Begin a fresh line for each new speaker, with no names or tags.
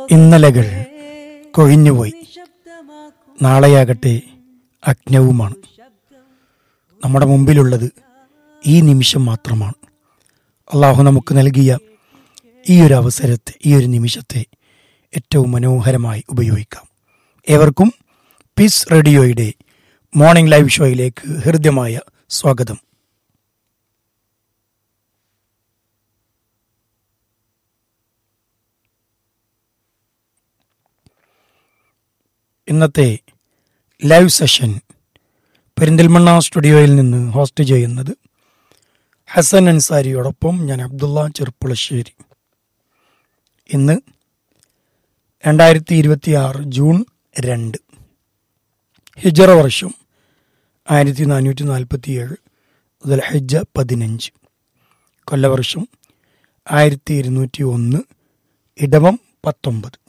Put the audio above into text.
ഇന്നലകൾ കൊഴിഞ്ഞുപോയി നാളെയാകട്ടെ അജ്ഞവുമാണ് നമ്മുടെ മുമ്പിലുള്ളത് ഈ നിമിഷം മാത്രമാണ് അള്ളാഹു നമുക്ക് നൽകിയ ഈ ഒരു അവസരത്തെ ഈ ഒരു നിമിഷത്തെ ഏറ്റവും മനോഹരമായി ഉപയോഗിക്കാം ഏവർക്കും പീസ് റേഡിയോയുടെ മോർണിംഗ് ലൈവ് ഷോയിലേക്ക് ഹൃദ്യമായ സ്വാഗതം ഇന്നത്തെ ലൈവ് സെഷൻ പെരിന്തൽമണ്ണ സ്റ്റുഡിയോയിൽ നിന്ന് ഹോസ്റ്റ് ചെയ്യുന്നത് ഹസൻ അൻസാരിയോടൊപ്പം ഞാൻ അബ്ദുള്ള ചെറുപ്പുളശ്ശേരി ഇന്ന് രണ്ടായിരത്തി ഇരുപത്തി ആറ് ജൂൺ രണ്ട് ഹിജറ വർഷം ആയിരത്തി നാനൂറ്റി നാൽപ്പത്തി ഏഴ് മുതൽ ഹജ്ജ പതിനഞ്ച് കൊല്ലവർഷം ആയിരത്തി ഇരുന്നൂറ്റി ഒന്ന് ഇടവം പത്തൊമ്പത്